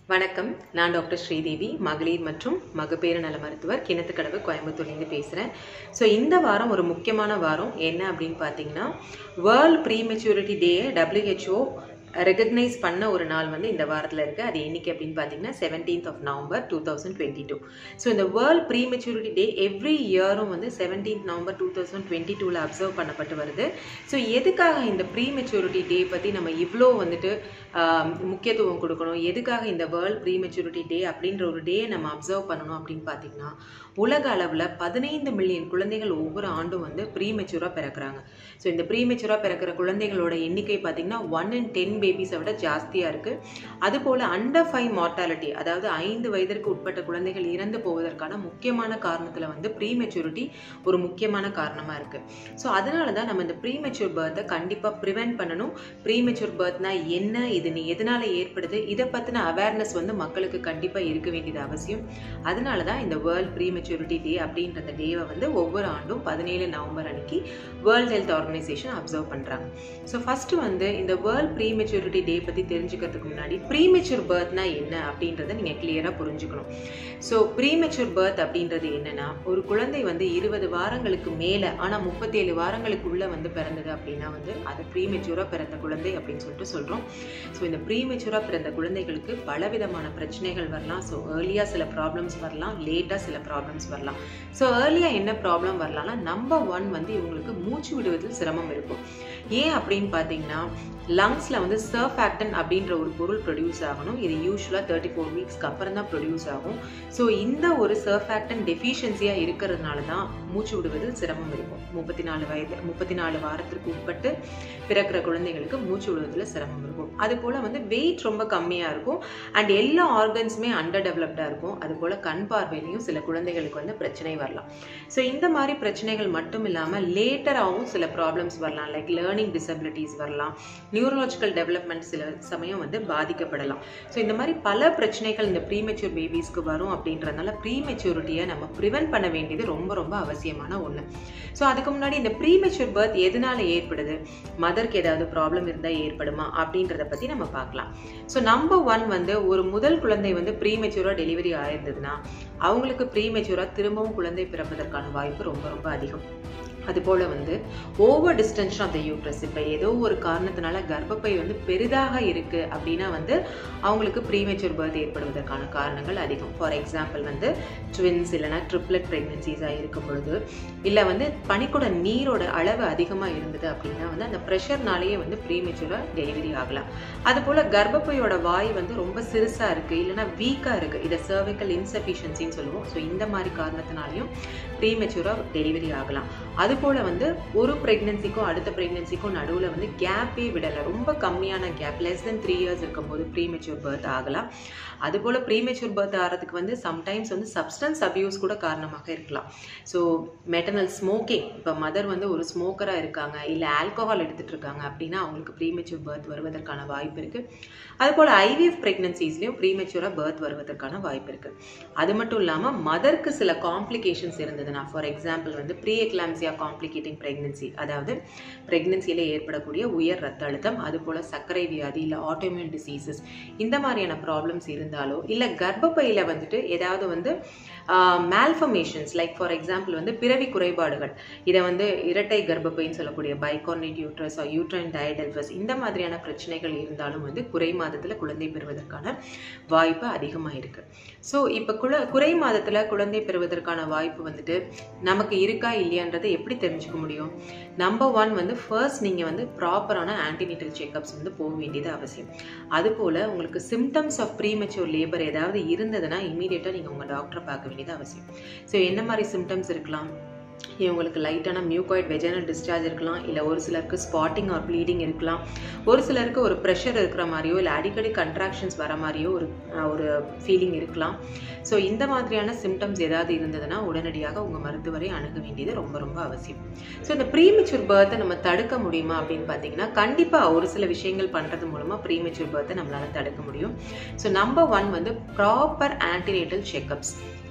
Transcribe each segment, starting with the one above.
வணக்கம் நான் டாக்டர் ஸ்ரீதேவி மகளிர் மற்றும் மகப்பேறு நல மருத்துவர் கிணத்துக்கடவு கோயம்புத்தூர்லேருந்து பேசுகிறேன் ஸோ இந்த வாரம் ஒரு முக்கியமான வாரம் என்ன அப்படின்னு பார்த்தீங்கன்னா world prematurity day WHO recognise பண்ண ஒரு நாள் வந்து இந்த வாரத்தில் இருக்குது அது என்னைக்கு அப்படின்னு பார்த்தீங்கன்னா seventeenth of November two thousand twenty two so இந்த world prematurity day every இயரும் வந்து seventeenth November two thousand twenty டூவில் அப்சர்வ் பண்ணப்பட்டு வருது ஸோ எதுக்காக இந்த ப்ரீ மெச்சூரிட்டி டே பற்றி நம்ம இவ்வளோ வந்துட்டு ஆஹ், முக்கியத்துவம் கொடுக்கணும் எதுக்காக இந்த வேர்ல்ட் ப்ரீ மெச்சூரிட்டி டே அப்படின்ற ஒரு டே நம்ம அப்சர்வ் பண்ணணும் அப்படின்னு பார்த்தீங்கன்னா உலக அளவில் பதினைந்து மில்லியன் குழந்தைகள் ஒவ்வொரு ஆண்டும் வந்து ப்ரீ மெச்சூராக பிறக்கிறாங்க ஸோ இந்த ப்ரீ மெச்சூராக பிறக்கிற குழந்தைகளோட எண்ணிக்கை பார்த்தீங்கன்னா ஒன் இன் டென் பேபிஸை விட ஜாஸ்தியாக இருக்குது அதுபோல் அண்டர் ஃபைவ் மார்ட்டாலிட்டி அதாவது ஐந்து வயதிற்கு உட்பட்ட குழந்தைகள் இறந்து போவதற்கான முக்கியமான காரணத்தில் வந்து ப்ரீ மெச்சூரிட்டி ஒரு முக்கியமான காரணமாக இருக்குது ஸோ அதனால தான் நம்ம இந்த ப்ரீ மெச்சூர் பர்த்தை கண்டிப்பாக ப்ரிவென்ட் பண்ணணும் ப்ரீ மெச்சூர் பர்த்னா என்ன இது நீ எதனால ஏற்படுது இதை பற்றின அவேர்னஸ் வந்து மக்களுக்கு கண்டிப்பாக இருக்க வேண்டியது அவசியம் அதனால தான் இந்த வேர்ல்ட் ப்ரீ மெச்சூரிட்டி டே அப்படின்ற அந்த டேவை வந்து ஒவ்வொரு ஆண்டும் பதினேழு நவம்பர் அன்னைக்கு வேர்ல்ட் ஹெல்த் ஆர்கனைசேஷன் அப்சர்வ் பண்ணுறாங்க ஸோ ஃபஸ்ட்டு வந்து இந்த வேர்ல்ட் ப்ரீ மெச்சூரிட்டி டே பற்றி தெரிஞ்சுக்கிறதுக்கு முன்னாடி ப்ரீ மெச்சூர் பர்த்னா என்ன அப்படின்றத நீங்கள் கிளியராக புரிஞ்சுக்கணும் ஸோ ப்ரீ மெச்சூர் பர்த் அப்படின்றது என்னன்னா ஒரு குழந்தை வந்து இருபது வாரங்களுக்கு மேலே ஆனால் முப்பத்தேழு வாரங்களுக்குள்ளே வந்து பிறந்தது அப்படின்னா வந்து அது ப்ரீ மெச்சூராக பிறந்த குழந்தை அப்படின்னு சொல்லிட்டு சொல்கிறோம் ஸோ இந்த ப்ரீ மெச்சூராக பிறந்த குழந்தைகளுக்கு பலவிதமான பிரச்சனைகள் வரலாம் ஸோ ஏர்லியாக சில ப்ராப்ளம்ஸ் வரலாம் லேட்டாக சில ப்ராப்ளம்ஸ் வரலாம் ஸோ ஏர்லியாக என்ன ப்ராப்ளம் வரலாம்னா நம்பர் ஒன் வந்து இவங்களுக்கு மூச்சு விடுவதில் சிரமம் இருக்கும் ஏன் அப்படின்னு பார்த்தீங்கன்னா லங்ஸில் வந்து சர்ஃபேக்டன் அப்படின்ற ஒரு பொருள் ப்ரொடியூஸ் ஆகணும் இது யூஸ்வலாக தேர்ட்டி ஃபோர் வீக்ஸ்க்கு அப்புறம் தான் ப்ரொடியூஸ் ஆகும் ஸோ இந்த ஒரு சர்ஃபேக்டன் டெஃபிஷியன்சியாக இருக்கிறதுனால தான் மூச்சு விடுவதில் சிரமம் இருக்கும் முப்பத்தி நாலு வயது முப்பத்தி நாலு வாரத்திற்கு உட்பட்டு பிறக்கிற குழந்தைகளுக்கு மூச்சு விடுவதில் சிரமம் இருக்கும் அது போல் வந்து வெயிட் ரொம்ப கம்மியாக இருக்கும் அண்ட் எல்லா ஆர்கன்ஸுமே அண்டர் டெவலப்டாக இருக்கும் அது போல் கண் பார்வையிலையும் சில குழந்தைகளுக்கு வந்து பிரச்சனை வரலாம் ஸோ இந்த மாதிரி பிரச்சனைகள் மட்டும் இல்லாமல் லேட்டராகவும் சில ப்ராப்ளம்ஸ் வரலாம் லைக் லேர்னிங் டிசபிலிட்டிஸ் வரலாம் நியூரலாஜிக்கல் டெவலப்மெண்ட் சில சமயம் வந்து பாதிக்கப்படலாம் ஸோ இந்த மாதிரி பல பிரச்சனைகள் இந்த ப்ரீமெச்சூர் பேபிஸ்க்கு வரும் அப்படின்றதுனால ப்ரீமெச்சூரிட்டியை நம்ம ப்ரிவென்ட் பண்ண வேண்டியது ரொம்ப ரொம்ப அவசியமான ஒன்று ஸோ அதுக்கு முன்னாடி இந்த ப்ரீமெச்சூர் பர்த் எதனால ஏற்படுது மதருக்கு ஏதாவது ப்ராப்ளம் இருந்தால் ஏற்படுமா அப்படின்றத பற்றி நம்ம பார்க்கலாம் ஸோ நம்பர் ஒன் வந்து ஒரு முதல் குழந்தை வந்து ப்ரீமெச்சூராக டெலிவரி ஆயிருந்ததுன்னா அவங்களுக்கு ப்ரீமெச்சூராக திரும்பவும் குழந்தை பிறப்பதற்கான வாய்ப்பு ரொம்ப ரொம்ப அதிகம் அதுபோல் வந்து over distension of the uterus இப்போ ஏதோ ஒரு காரணத்தினால கர்ப்பப்பை வந்து பெரிதாக இருக்குது அப்படின்னா வந்து அவங்களுக்கு ப்ரீமெச்சூர் பர்த் ஏற்படுவதற்கான காரணங்கள் அதிகம் ஃபார் எக்ஸாம்பிள் வந்து ட்வின்ஸ் இல்லைனா ட்ரிப்ளெட் ப்ரெக்னென்சிஸாக இருக்கும் பொழுது இல்லை வந்து பனிக்கூட நீரோட அளவு அதிகமாக இருந்தது அப்படின்னா வந்து அந்த ப்ரெஷர்னாலேயே வந்து ப்ரீமெச்சூராக டெலிவரி ஆகலாம் அதுபோல் கர்ப்பப்பையோட வாய் வந்து ரொம்ப சிறுசாக இருக்குது இல்லைனா வீக்காக இருக்குது இதை சர்விக்கல் இன்சஃபிஷியன்சின்னு சொல்லுவோம் ஸோ இந்த மாதிரி காரணத்தினாலையும் ப்ரீமெச்சூராக டெலிவரி ஆகலாம் அதுபோல் வந்து ஒரு ப்ரெக்னென்சிக்கும் அடுத்த ப்ரெக்னென்சிக்கும் நடுவில் வந்து கேப்பே விடலை ரொம்ப கம்மியான gap less then three years இருக்கும்போது ப்ரீமெச்சூர் பர்த் ஆகலாம் அதுபோல் ப்ரீமெச்சூர் பர்த் ஆகிறதுக்கு வந்து சம்டைம்ஸ் வந்து சப்ஸ்டன்ஸ் அபியூஸ் கூட காரணமாக இருக்கலாம் ஸோ மெட்டர்னல் ஸ்மோக்கிங் இப்போ மதர் வந்து ஒரு ஸ்மோக்கராக இருக்காங்க இல்லை ஆல்கோஹால் எடுத்துகிட்டு இருக்காங்க அப்படின்னா அவங்களுக்கு ப்ரீமெச்சூர் பர்த் வருவதற்கான வாய்ப்பு இருக்குது அதுபோல் ஐவிஎஃப் ப்ரெக்னன்சிஸ்லேயும் ப்ரீமெச்சூராக பர்த் வருவதற்கான வாய்ப்பு இருக்குது அது மட்டும் இல்லாமல் மதருக்கு சில காம்ப்ளிகேஷன்ஸ் இருந்ததுன்னா ஃபார் எக்ஸாம்பிள் வந்து ப்ரீ எக்லாம்சியா காம்ப்ளிகேட்டிங் ப்ரெக்னன்சி அதாவது ப்ரெக்னன்சியில் ஏற்படக்கூடிய உயர் ரத்த அழுத்தம் அதுபோல் சர்க்கரை வியாதி இல்லை ஆட்டோமியூன் டிசீசஸ் இந்த மாதிரியான ப்ராப்ளம்ஸ் இருந்தாலோ இல்லை கர்ப்பப்பையில் வந்துட்டு ஏதாவது வந்து மேல்ஃபர்மேஷன்ஸ் லைக் ஃபார் எக்ஸாம்பிள் வந்து பிறவி குறைபாடுகள் இதை வந்து இரட்டை கர்ப்பப்பைன்னு சொல்லக்கூடிய பைகார்னேட் யூட்ரஸ் யூட்ரைன் டயடெல்பஸ் இந்த மாதிரியான பிரச்சனைகள் இருந்தாலும் வந்து குறை மாதத்தில் குழந்தை பெறுவதற்கான வாய்ப்பு அதிகமாக இருக்குது ஸோ இப்போ குல குறை மாதத்தில் குழந்தை பெறுவதற்கான வாய்ப்பு வந்துட்டு நமக்கு இருக்கா இல்லையான்றதை எப்படி தெரிஞ்சுக்க முடியும் நம்பர் ஒன் வந்து ஃபர்ஸ்ட் நீங்கள் வந்து ப்ராப்பரான ஆன்டினிட்டல் செக்கப்ஸ் வந்து போக வேண்டியது அவசியம் அதுபோல் உங்களுக்கு சிம்டம்ஸ் ஆஃப் ப்ரீமெச்சூர் லேபர் ஏதாவது இருந்ததுன்னா இமீடியட்டாக நீங்கள் உங்கள் டாக்டரை பார்க்க வேண்டியது அவசியம் ஸோ என்ன மாதிரி சிம்டம்ஸ் இருக்கலாம் இவங்களுக்கு லைட்டான மியூகாய்ட் வெஜனல் டிஸ்சார்ஜ் இருக்கலாம் இல்லை ஒரு சிலருக்கு ஸ்பாட்டிங் ஆர் ப்ளீடிங் இருக்கலாம் ஒரு சிலருக்கு ஒரு ப்ரெஷர் இருக்கிற மாதிரியோ இல்லை அடிக்கடி கன்ட்ராக்ஷன்ஸ் வர மாதிரியோ ஒரு அஹ், ஒரு ஃபீலிங் இருக்கலாம் ஸோ இந்த மாதிரியான சிம்டம்ஸ் ஏதாவது இருந்ததுன்னா உடனடியாக உங்கள் மருத்துவரை அணுக வேண்டியது ரொம்ப ரொம்ப அவசியம் ஸோ இந்த ப்ரீமெச்சூர் பர்த்தை நம்ம தடுக்க முடியுமா அப்படின்னு பார்த்தீங்கன்னா கண்டிப்பாக ஒரு சில விஷயங்கள் பண்ணுறது மூலமாக ப்ரீமெச்சூர் பர்த்தை நம்மளால் தடுக்க முடியும் ஸோ நம்பர் ஒன் வந்து ப்ராப்பர் ஆன்டினேட்டல் செக்கப்ஸ்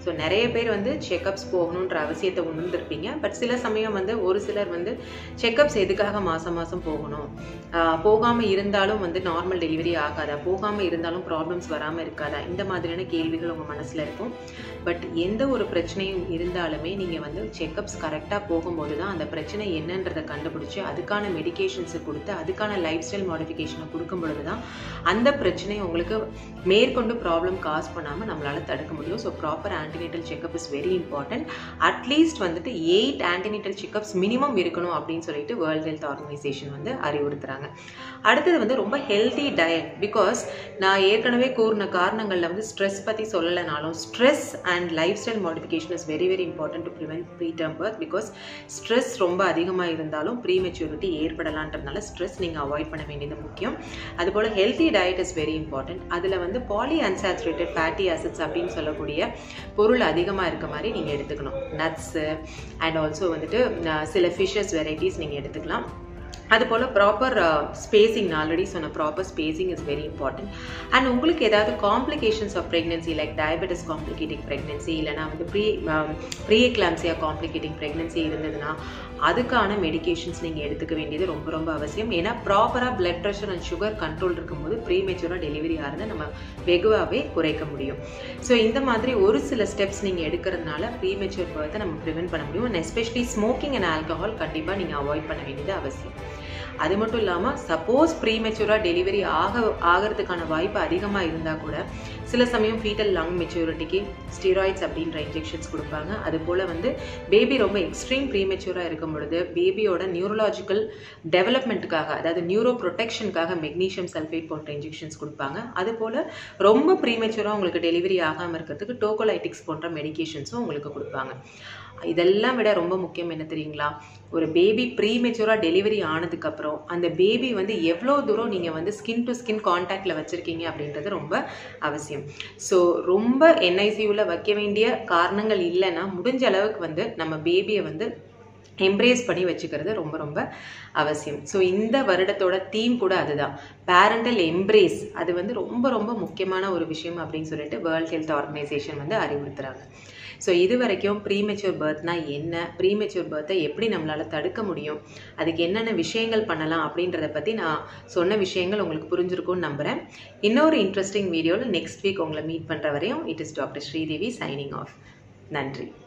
ஸோ நிறைய பேர் வந்து செக்கப்ஸ் போகணுன்ற அவசியத்தை உணர்ந்திருப்பீங்க பட் சில சமயம் வந்து ஒரு சிலர் வந்து செக்கப்ஸ் எதுக்காக மாதம் மாதம் போகணும் போகாமல் இருந்தாலும் வந்து நார்மல் டெலிவரி ஆகாதா போகாமல் இருந்தாலும் ப்ராப்ளம்ஸ் வராமல் இருக்காதா இந்த மாதிரியான கேள்விகள் உங்கள் மனசில் இருக்கும் பட் எந்த ஒரு பிரச்சனையும் இருந்தாலுமே நீங்கள் வந்து செக்கப்ஸ் கரெக்டாக போகும்போது தான் அந்த பிரச்சனை என்னன்றதை கண்டுபிடிச்சி அதுக்கான மெடிகேஷன்ஸை கொடுத்து அதுக்கான லைஃப் ஸ்டைல் மாடிஃபிகேஷனை கொடுக்கும் பொழுது தான் அந்த பிரச்சனை உங்களுக்கு மேற்கொண்டு ப்ராப்ளம் காஸ் பண்ணாமல் நம்மளால் தடுக்க முடியும் so proper antenatal checkup is very important at least வந்துட்டு எயிட் ஆன்டினேட்டல் செக்கப்ஸ் மினிமம் இருக்கணும் அப்படின்னு சொல்லிட்டு வேர்ல்ட் ஹெல்த் ஆர்கனைசேஷன் வந்து அறிவுறுத்துறாங்க அடுத்தது வந்து ரொம்ப ஹெல்தி டயட் பிகாஸ் நான் ஏற்கனவே கூறின காரணங்களில் வந்து ஸ்ட்ரெஸ் பற்றி சொல்லலைனாலும் stress and lifestyle modification is very very important to prevent preterm birth because stress ரொம்ப அதிகமாக இருந்தாலும் ப்ரீ மெச்சூரிட்டி ஏற்படலான்றதுனால ஸ்ட்ரெஸ் நீங்கள் அவாய்ட் பண்ண வேண்டியது முக்கியம் அதுபோல் healthy diet is very important அதில் வந்து பாலி அன்சாச்சுரேட்டட் ஃபேட்டி ஆசிட்ஸ் அப்படின்னு சொல்லக்கூடிய பொருள் அதிகமாக இருக்க மாதிரி நீங்கள் எடுத்துக்கணும் நட்ஸு அண்ட் ஆல்சோ வந்துட்டு சில ஃபிஷஸ் வெரைட்டிஸ் நீங்கள் எடுத்துக்கலாம் அதுபோல் ப்ராப்பர் ஸ்பேசிங் நான் ஆல்ரெடி சொன்ன proper spacing is very important and உங்களுக்கு ஏதாவது complications of pregnancy like diabetes complicating pregnancy இல்லைனா வந்து pre preeclampsia complicating pregnancy இருந்ததுன்னா அதுக்கான மெடிகேஷன்ஸ் நீங்கள் எடுத்துக்க வேண்டியது ரொம்ப ரொம்ப அவசியம் ஏன்னா ப்ராப்பராக blood pressure and sugar control இருக்கும்போது ப்ரீ மெச்சூராக டெலிவரி ஆகிறத நம்ம வெகுவாகவே குறைக்க முடியும் ஸோ இந்த மாதிரி ஒரு சில ஸ்டெப்ஸ் நீங்கள் எடுக்கிறதுனால ப்ரீ மெச்சூர் பர்த்தை நம்ம ப்ரிவென்ட் பண்ண முடியும் and especially smoking and alcohol கண்டிப்பாக நீங்கள் அவாய்ட் பண்ண வேண்டியது அவசியம் அது மட்டும் இல்லாமல் சப்போஸ் ப்ரீமெச்சூராக டெலிவரி ஆக ஆகிறதுக்கான வாய்ப்பு அதிகமாக இருந்தால் கூட சில சமயம் ஃபீட்டல் லங் மெச்சூரிட்டிக்கு ஸ்டீராய்ட்ஸ் அப்படின்ற இன்ஜெக்ஷன்ஸ் கொடுப்பாங்க அது போல் வந்து பேபி ரொம்ப எக்ஸ்ட்ரீம் ப்ரீமெச்சூராக இருக்கும் பொழுது பேபியோட நியூரலாஜிக்கல் டெவலப்மெண்ட்டுக்காக அதாவது நியூரோ ப்ரொடெக்ஷனுக்காக மெக்னீஷியம் சல்ஃபேட் போன்ற இன்ஜெக்ஷன்ஸ் கொடுப்பாங்க அது போல் ரொம்ப ப்ரீமெச்சூராக உங்களுக்கு டெலிவரி ஆகாமல் இருக்கிறதுக்கு டோகோலைட்டிக்ஸ் போன்ற மெடிகேஷன்ஸும் உங்களுக்கு கொடுப்பாங்க இதெல்லாம் விட ரொம்ப முக்கியம் என்ன தெரியுங்களா ஒரு பேபி ப்ரீமெச்சூராக டெலிவரி ஆனதுக்கப்புறம் அந்த பேபி வந்து எவ்வளோ தூரம் நீங்கள் வந்து ஸ்கின் டு ஸ்கின் காண்டாக்டில் வச்சுருக்கீங்க அப்படின்றது ரொம்ப அவசியம் ஸோ ரொம்ப என்ஐசியூவில் வைக்க வேண்டிய காரணங்கள் இல்லைன்னா முடிஞ்ச அளவுக்கு வந்து நம்ம பேபியை வந்து எம்ப்ரேஸ் பண்ணி வச்சுக்கிறது ரொம்ப ரொம்ப அவசியம் ஸோ இந்த வருடத்தோட தீம் கூட அதுதான் பேரண்டல் எம்ப்ரேஸ் அது வந்து ரொம்ப ரொம்ப முக்கியமான ஒரு விஷயம் அப்படின்னு சொல்லிட்டு வேர்ல்ட் ஹெல்த் ஆர்கனைசேஷன் வந்து அறிவுறுத்துறாங்க ஸோ இது வரைக்கும் ப்ரீமெச்சூர் பர்த்னா என்ன ப்ரீமெச்சூர் பர்த்தை எப்படி நம்மளால் தடுக்க முடியும் அதுக்கு என்னென்ன விஷயங்கள் பண்ணலாம் அப்படின்றத பற்றி நான் சொன்ன விஷயங்கள் உங்களுக்கு புரிஞ்சிருக்கும்னு நம்புகிறேன் இன்னொரு இன்ட்ரெஸ்டிங் வீடியோவில் நெக்ஸ்ட் வீக் உங்களை மீட் பண்ணுற வரையும் it is doctor Sridevi signing off நன்றி